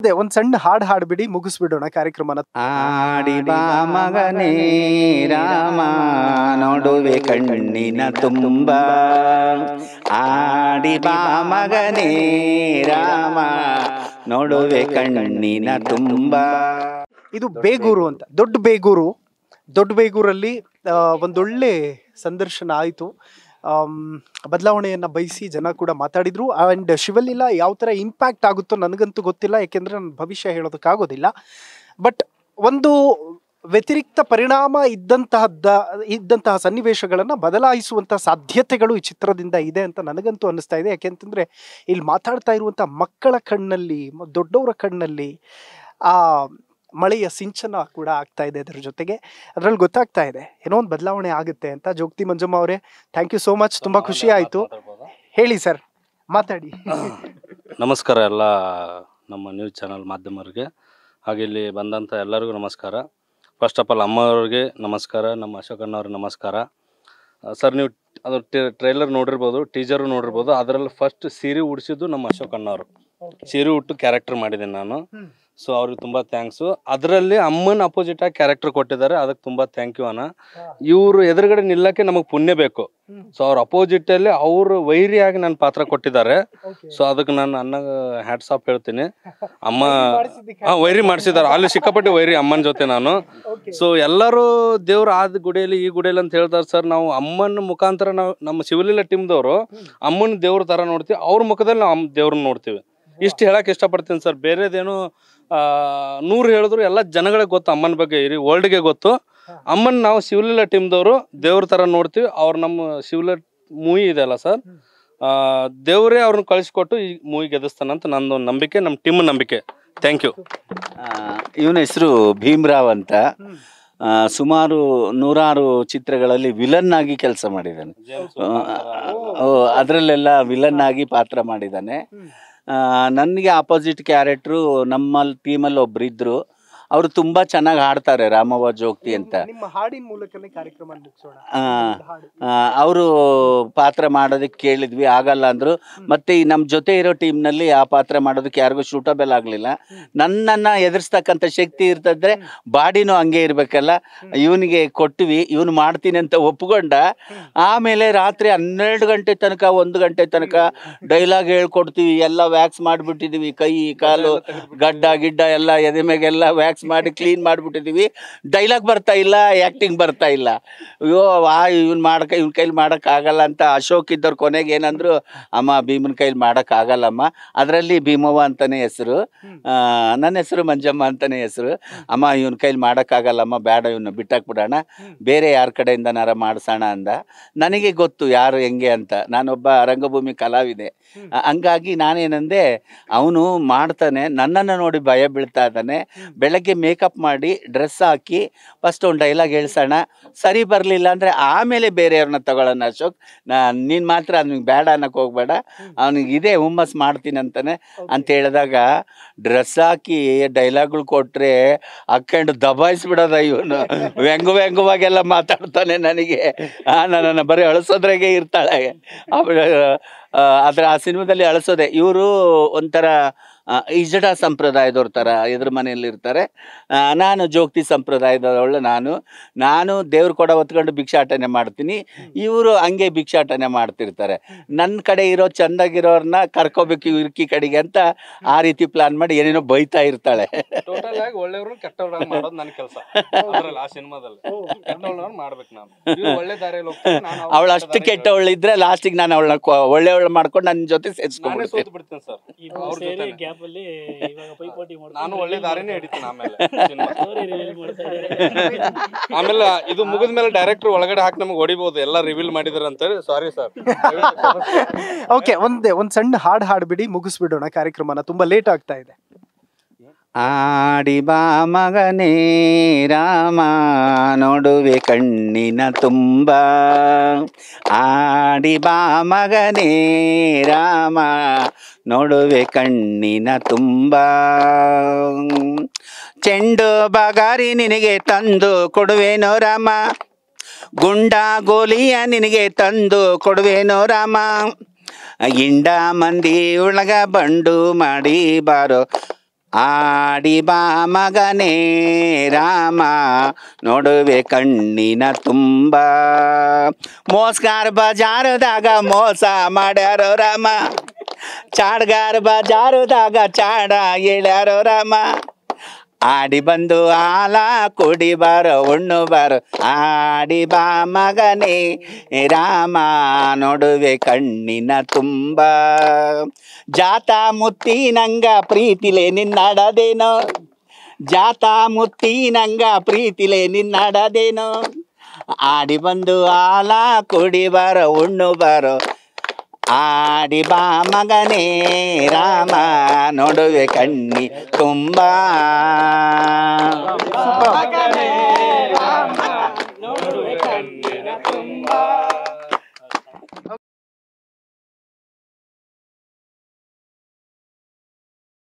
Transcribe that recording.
ಅದೇ ಒಂದ್ ಸಣ್ಣ ಹಾಡ್ ಹಾಡ್ಬಿಡಿ ಮುಗಿಸ್ಬಿಡೋಣ ಕಾರ್ಯಕ್ರಮನ ಆಡಿ ಬಾ ಮಗನೇ ರಾಮ ನೋಡುವೆ ಕಣ್ಣಿನ ತುಂಬ ಆಡಿ ಬಾ ಮಗನೇ ರಾಮ ನೋಡುವೆ ಕಣ್ಣಿನ ತುಂಬ ಇದು ಬೇಗೂರು ಅಂತ ದೊಡ್ಡ ಬೇಗೂರು ದೊಡ್ಡ ಬೇಗೂರಲ್ಲಿ ಆ, ಒಂದೊಳ್ಳೆ ಸಂದರ್ಶನ ಆಯಿತು ಬದಲಾವಣೆಯನ್ನ ಬಯಸಿ ಜನ ಕೂಡ ಮಾತಾಡಿದ್ರು ಅಂಡ್ ಶಿವಲೀಲಾ ಯಾವ ಥರ ಇಂಪ್ಯಾಕ್ಟ್ ಆಗುತ್ತೋ ನನಗಂತೂ ಗೊತ್ತಿಲ್ಲ ಯಾಕೆಂದ್ರೆ ನನ್ನ ಭವಿಷ್ಯ ಹೇಳೋದಕ್ಕಾಗೋದಿಲ್ಲ ಬಟ್ ಒಂದು ವ್ಯತಿರಿಕ್ತ ಪರಿಣಾಮ ಇದ್ದಂತಹದ್ದ ಇದ್ದಂತಹ ಸನ್ನಿವೇಶಗಳನ್ನು ಬದಲಾಯಿಸುವಂತಹ ಸಾಧ್ಯತೆಗಳು ಈ ಚಿತ್ರದಿಂದ ಇದೆ ಅಂತ ನನಗಂತೂ ಅನ್ನಿಸ್ತಾ ಇದೆ ಯಾಕೆಂತಂದ್ರೆ ಇಲ್ಲಿ ಮಾತಾಡ್ತಾ ಇರುವಂಥ ಮಕ್ಕಳ ಕಣ್ಣಲ್ಲಿ ಮ- ದೊಡ್ಡವರ ಕಣ್ಣಲ್ಲಿ ಆ ಮಳೆಯ ಸಿಂಚನ ಕೂಡ ಆಗ್ತಾ ಇದೆ ಅದರ ಜೊತೆಗೆ ಅದ್ರಲ್ಲಿ ಗೊತ್ತಾಗ್ತಾ ಇದೆ ಏನೋ ಒಂದು ಬದಲಾವಣೆ ಆಗುತ್ತೆ ಅಂತ ಜೋಗ್ತಿ ಮಂಜಮ್ಮ ಅವರೇ ಥ್ಯಾಂಕ್ ಯು ಸೋ ಮಚ್ ತುಂಬಾ ಖುಷಿ ಆಯ್ತು ಹೇಳಿ ಸರ್ ಮಾತಾಡಿ ನಮಸ್ಕಾರ ಎಲ್ಲ ನಮ್ಮ ನ್ಯೂಸ್ ಚಾನಲ್ ಮಾಧ್ಯಮರಿಗೆ ಹಾಗೆ ಇಲ್ಲಿ ಬಂದಂಥ ಎಲ್ಲರಿಗೂ ನಮಸ್ಕಾರ ಫಸ್ಟ್ ಆಫ್ ಆಲ್ ಅಮ್ಮವ್ರಿಗೆ ನಮಸ್ಕಾರ ನಮ್ಮ ಅಶೋಕಣ್ಣ ಅವ್ರಿಗೆ ನಮಸ್ಕಾರ ಸರ್ ನೀವು ಅದು ಟ್ರೈಲರ್ ನೋಡಿರ್ಬೋದು ಟೀಚರು ನೋಡಿರ್ಬೋದು ಅದರಲ್ಲಿ ಫಸ್ಟ್ ಸೀರೆ ಉಡಿಸಿದ್ದು ನಮ್ಮ ಅಶೋಕಣ್ಣವರು ಸೀರೆ ಉಟ್ಟು ಕ್ಯಾರೆಕ್ಟರ್ ಮಾಡಿದ್ದೀನಿ ನಾನು ಹ್ಮ್. ಸೊ ಅವ್ರಿಗೆ ತುಂಬ ಥ್ಯಾಂಕ್ಸು ಅದರಲ್ಲಿ ಅಮ್ಮನ ಅಪೋಸಿಟ್ ಆಗಿ ಕ್ಯಾರೆಕ್ಟರ್ ಕೊಟ್ಟಿದ್ದಾರೆ ಅದಕ್ಕೆ ತುಂಬ ಥ್ಯಾಂಕ್ ಯು ಅಣ್ಣ ಇವರು ಎದುರುಗಡೆ ನಿಲ್ಲಕ್ಕೆ ನಮಗೆ ಪುಣ್ಯ ಬೇಕು ಹ್ಮ್. ಸೊ ಅವ್ರ ಅಪೋಸಿಟ್ ಅಲ್ಲಿ ಅವರು ವೈರಿಯಾಗಿ ನನ್ನ ಪಾತ್ರ ಕೊಟ್ಟಿದ್ದಾರೆ ಸೊ ಅದಕ್ಕೆ ನಾನು ಅನ್ನ ಹ್ಯಾಟ್ಸ್ ಆಫ್ ಹೇಳ್ತೀನಿ ಅಮ್ಮ ಹಾ ವೈರಿ ಮಾಡಿಸಿದ್ದಾರೆ ಅಲ್ಲಿ ಸಿಕ್ಕಾಪಟ್ಟೆ ವೈರಿ ಅಮ್ಮನ ಜೊತೆ ನಾನು ಸೊ ಎಲ್ಲರೂ ದೇವ್ರು ಆದ ಗುಡಿಯಲ್ಲಿ ಈ ಗುಡಿಯಲ್ಲಿ ಅಂತ ಹೇಳ್ತಾರೆ ಸರ್ ನಾವು ಅಮ್ಮನ ಮುಖಾಂತರ ನಾವು ನಮ್ಮ ಶಿವಲೀಲ ಟೀಮ್ದವರು ಅಮ್ಮನ ದೇವ್ರ ತರ ನೋಡ್ತೀವಿ ಅವ್ರ ಮುಖದಲ್ಲಿ ನಾವು ಅಮ್ಮ ದೇವ್ರನ್ನ ನೋಡ್ತೀವಿ ಇಷ್ಟು ಹೇಳಕ್ ಇಷ್ಟಪಡ್ತೀನಿ ಸರ್ ಬೇರೆದೇನು ಆ, ನೂರು ಹೇಳಿದ್ರು ಎಲ್ಲ ಜನಗಳಿಗೆ ಗೊತ್ತು ಅಮ್ಮನ ಬಗ್ಗೆ ಇರಿ ವರ್ಲ್ಡ್ಗೆ ಗೊತ್ತು ಅಮ್ಮನ ನಾವು ಶಿವಲೀಲ ಟೀಮ್ದವರು ದೇವ್ರ ತರ ನೋಡ್ತೀವಿ ಅವ್ರು ನಮ್ಮ ಶಿವಲ ಮೂವಿ ಇದೆ ಅಲ್ಲ ಸರ್ ದೇವರೇ ಅವ್ರನ್ನ ಕಳಿಸ್ಕೊಟ್ಟು ಈ ಮೂವಿ ಗೆದಿಸ್ತಾನಂತ ನಂದು ಒಂದು ನಂಬಿಕೆ ನಮ್ಮ ಟೀಮ್ ನಂಬಿಕೆ ಥ್ಯಾಂಕ್ ಯು ಇವನ ಹೆಸರು ಭೀಮ್ರಾವ್ ಅಂತ ಆ, ಸುಮಾರು ನೂರಾರು ಚಿತ್ರಗಳಲ್ಲಿ ವಿಲನ್ ಆಗಿ ಕೆಲಸ ಮಾಡಿದ್ದಾನೆ ಅದರಲ್ಲೆಲ್ಲ ವಿಲನ್ ಆಗಿ ಪಾತ್ರ ಮಾಡಿದ್ದಾನೆ ನನಗೆ ಆಪೋಸಿಟ್ ಕ್ಯಾರೆಕ್ಟ್ರು ನಮ್ಮ ಟೀಮಲ್ಲಿ ಒಬ್ರು ಇದ್ರು ಅವರು ತುಂಬಾ ಚೆನ್ನಾಗಿ ಹಾಡ್ತಾರೆ ರಾಮವ್ವ ಜೋಗ್ತಿ ಅಂತ ನಿಮ್ಮ ಹಾಡಿನ ಮೂಲಕನೇ ಕಾರ್ಯಕ್ರಮ ಮುಗಿಸೋಣ ಹಾಡು. ಅವರು ಪಾತ್ರ ಮಾಡೋದಕ್ಕೆ ಕೇಳಿದ್ವಿ ಆಗಲ್ಲ ಅಂದ್ರು ಮತ್ತೆ ಈ ನಮ್ಮ ಜೊತೆ ಇರೋ ಟೀಮ್ನಲ್ಲಿ ಆ ಪಾತ್ರ ಮಾಡೋದಕ್ಕೆ ಯಾರಿಗೂ ಶೂಟಬಲ್ ಆಗಲಿಲ್ಲ ನನ್ನನ್ನ ಎದುರಿಸ್ತಕ್ಕಂಥ ಶಕ್ತಿ ಇರ್ತದ್ರೆ ಬಾಡಿನೂ ಹಂಗೆ ಇರ್ಬೇಕಲ್ಲ ಇವನಿಗೆ ಕೊಟ್ವಿ ಇವನು ಮಾಡ್ತೀನಿ ಅಂತ ಒಪ್ಕೊಂಡ ಆಮೇಲೆ ರಾತ್ರಿ ಹನ್ನೆರಡು ಗಂಟೆ ತನಕ ಒಂದು ಗಂಟೆ ತನಕ ಡೈಲಾಗ್ ಹೇಳ್ಕೊಡ್ತೀವಿ ಎಲ್ಲ ವ್ಯಾಕ್ಸ್ ಮಾಡಿಬಿಟ್ಟಿದೀವಿ ಕೈ ಕಾಲು ಗಡ್ಡ ಗಿಡ್ಡ ಎಲ್ಲ ಎದೆ ಮೇಗೆಲ್ಲ ವ್ಯಾಕ್ಸ್ ಮಾಡಿ ಕ್ಲೀನ್ ಮಾಡಿಬಿಟ್ಟಿದೀವಿ ಡೈಲಾಗ್ ಬರ್ತಾ ಇಲ್ಲ ಆ್ಯಕ್ಟಿಂಗ್ ಬರ್ತಾ ಇಲ್ಲ ಅಯ್ಯೋ ಆ ಇವ್ನು ಮಾಡಕ್ಕೆ ಇವ್ನ ಕೈಲಿ ಮಾಡೋಕ್ಕಾಗಲ್ಲ ಅಂತ ಅಶೋಕ್ ಇದ್ದವ್ರು ಕೊನೆಗೆ ಏನಂದ್ರು ಅಮ್ಮ ಭೀಮನ ಕೈಲಿ ಮಾಡೋಕ್ಕಾಗಲ್ಲಮ್ಮ ಅದರಲ್ಲಿ ಭೀಮವ್ವ ಅಂತಾನೆ ಹೆಸರು ನನ್ನ ಹೆಸರು ಮಂಜಮ್ಮ ಅಂತಾನೆ ಹೆಸರು ಅಮ್ಮ ಇವನ ಕೈಲಿ ಮಾಡೋಕ್ಕಾಗಲ್ಲಮ್ಮ ಬೇಡ ಇವನ್ನ ಬಿಟ್ಟಾಕ್ಬಿಡೋಣ ಬೇರೆ ಯಾರ ಕಡೆಯಿಂದನಾರ ಮಾಡಿಸೋಣ ಅಂದ ನನಗೆ ಗೊತ್ತು ಯಾರು ಹೆಂಗೆ ಅಂತ ನಾನೊಬ್ಬ ರಂಗಭೂಮಿ ಕಲಾವಿದೆ ಆ- ಹಂಗಾಗಿ ನಾನೇನಂದೆ ಅವನು ಮಾಡ್ತಾನೆ ನನ್ನನ್ನು ನೋಡಿ ಭಯ ಬೀಳ್ತಾ ಇದ್ದಾನೆ ಬೆಳಗ್ಗೆ ಮೇಕಪ್ ಮಾಡಿ ಡ್ರೆಸ್ ಹಾಕಿ ಫಸ್ಟ್ ಒಂದು ಡೈಲಾಗ್ ಹೇಳ್ಸೋಣ ಸರಿ ಬರಲಿಲ್ಲ ಅಂದರೆ ಆಮೇಲೆ ಬೇರೆಯವ್ರನ್ನ ತಗೊಳ್ಳೋಣ ಅಶೋಕ್ ನಾ ನೀನು ಮಾತ್ರ ಅವ್ನಿಗೆ ಬೇಡ ಅನ್ನಕ್ಕೆ ಹೋಗ್ಬೇಡ ಅವನಿಗೆ ಇದೇ ಹುಮ್ಮಸ್ ಮಾಡ್ತೀನಿ ಅಂತಾನೆ ಅಂತ ಹೇಳಿದಾಗ ಡ್ರೆಸ್ ಹಾಕಿ ಡೈಲಾಗ್ಗಳು ಕೊಟ್ಟರೆ ಹಾಕೊಂಡು ದಬಾಯಿಸ್ಬಿಡೋದ ಇವನು ವ್ಯಂಗ ವ್ಯಂಗವಾಗೆಲ್ಲ ಮಾತಾಡ್ತಾನೆ ನನಗೆ ಆ ನನ್ನನ್ನು ಬರೀ ಅಳಿಸೋದ್ರಾಗೆ ಇರ್ತಾಳೆ ಆಮೇಲೆ ಆ, ಅದ್ರ ಆ ಸಿನಿಮಾದಲ್ಲಿ ಅಳಿಸೋದೆ ಇವರು ಒಂಥರ ಆ, ಇಜಡ ಸಂಪ್ರದಾಯದವ್ರ ಥರ ಎದುರು ಮನೆಯಲ್ಲಿ ಇರ್ತಾರೆ ಆ, ನಾನು ಜೋಗ್ತಿ ಸಂಪ್ರದಾಯದವಳು ನಾನು ನಾನು ದೇವ್ರು ಕೊಡ ಹೊತ್ಕೊಂಡು ಭಿಕ್ಷಾಟನೆ ಮಾಡ್ತೀನಿ ಇವರು ಹಂಗೆ ಭಿಕ್ಷಾಟನೆ ಮಾಡ್ತಿರ್ತಾರೆ ನನ್ನ ಕಡೆ ಇರೋ ಚಂದಾಗಿರೋರ್ನ ಕರ್ಕೋಬೇಕು ಇರ್ಕಿ ಕಡೆಗೆ ಅಂತ ಆ ರೀತಿ ಪ್ಲಾನ್ ಮಾಡಿ ಏನೇನೋ ಬೈತಾ ಇರ್ತಾಳೆ ಟೋಟಲ್ ಆಗಿ ಒಳ್ಳೆಯವ್ರನ್ನ ಕೆಟ್ಟವ್ರನ್ನ ಮಾಡೋದು ನನ್ನ ಕೆಲಸ ಅದ್ರಲ್ಲಿ ಆ ಸಿನಿಮಾದಲ್ಲಿ ಕೆಟ್ಟವ್ರನ್ನ ಮಾಡ್ಬೇಕು ನಾನು ಇವ್ರು ಒಳ್ಳೆ ದಾರಿಯಲ್ಲಿ ಹೋಗ್ತಾರೆ ನಾನು ಅವ್ರ ಅವಳು ಕೆಟ್ಟ ಅಷ್ಟು ದಾರಿಗೆ ಕೆಟ್ಟವಳಿದ್ರೆ ಲಾಸ್ಟಿಗೆ ನಾನು ಅವಳನ್ನ ಒಳ್ಳೆಯವಳು ಮಾಡ್ಕೊಂಡು ನನ್ನ ಜೊತೆ ನಾನೇ ಸೇರಿಸ್ಕೊಂಡ್ಬಿಡ್ತೀನಿ ಸೋತು ಬಿಡ್ತೀನಿ ಸರ್ ಇಬ್ರು ಅವ್ರ ಸೇರಿ ಜೊತೆನೆ. ಗ್ಯಾಪ್ ಅಲ್ಲಿ ಇವಾಗ ಪೈಪೋಟಿ ಮಾಡ್ಕೊಂಡು ನಾನು ಒಳ್ಳೆ ದಾರಿನೇ ಹಿಡಿತೀನಿ ಆಮೇಲೆ ಸಿನಿಮಾ. story reveal ಮಾಡ್ತಾ ಇದ್ದಾರೆ. ಆಮೇಲೆ ಇದು ಮುಗಿದ ಮೇಲೆ ಡೈರೆಕ್ಟರ್ ಒಳಗಡೆ ಹಾಕಿ ನಮಗೆ ಹೊಡಿಬಹುದು ಎಲ್ಲ ರಿವೀಲ್ ಮಾಡಿದಾರೆ ಅಂತೇಳಿ ಸಾರಿ ಸರ್ ಓಕೆ ಒಂದೇ ಒಂದ್ ಸಣ್ಣ ಹಾಡ್ ಹಾಡ್ಬಿಡಿ ಮುಗಿಸ್ಬಿಡೋಣ ಕಾರ್ಯಕ್ರಮನ ತುಂಬಾ ಲೇಟ್ ಆಗ್ತಾ ಇದೆ ಆಡಿ ಬಾ ಮಗನೇ ರಾಮ ನೋಡುವೆ ಕಣ್ಣಿನ ತುಂಬ ಆಡಿ ಬಾ ಮಗನೇ ರಾಮ ನೋಡುವೆ ಕಣ್ಣಿನ ತುಂಬ ಚೆಂಡು ಬಗಾರಿ ನಿನಗೆ ತಂದು ಕೊಡುವೆನೋ ರಾಮ ಗುಂಡ ಗೋಲಿಯ ನಿನಗೆ ತಂದು ಕೊಡುವೆನೋ ರಾಮ ಇಂಡ ಮಂದಿ ಒಳಗ ಬಂಡು ಮಾಡಿ ಬಾರೋ ಆಡಿ ಬಾ ಮಗನೇ ರಾಮ ನೋಡುವೆ ಕಣ್ಣಿನ ತುಂಬ ಮೋಸ್ಗಾರ್ ಬಜಾರದಾಗ ಮೋಸ ಮಾಡ್ಯಾರೋ ರಾಮ ಚಾಡ್ಗಾರ್ ಬಜಾರದಾಗ ಚಾಡ ಹೇಳ್ಯಾರೋ ರಾಮ ಆಡಿ ಬಂದು ಆಲ ಕುಡಿ ಬಾರೋ ಉಣ್ಣು ಬಾರೋ ಆಡಿ ಬಾ ಮಗನೇ ರಾಮ ನೋಡುವೆ ಕಣ್ಣಿನ ತುಂಬ ಜಾತ ಮುತ್ತಿನಂಗ ಪ್ರೀತಿಲೆ ನಿನ್ನಡದೇನೋ ಜಾತ ಮುತ್ತಿನಂಗ ಪ್ರೀತಿಲೆ ನಿನ್ನಡದೇನೋ ಆಡಿ ಬಂದು ಆಲ ಕುಡಿ ಬಾರೋ ಉಣ್ಣು ಬಾರೋ ಆಡಿ ಬಾ ಮಗನೇ ರಾಮ ನೋಡುವೆ ಕಣ್ಣಿ ತುಂಬ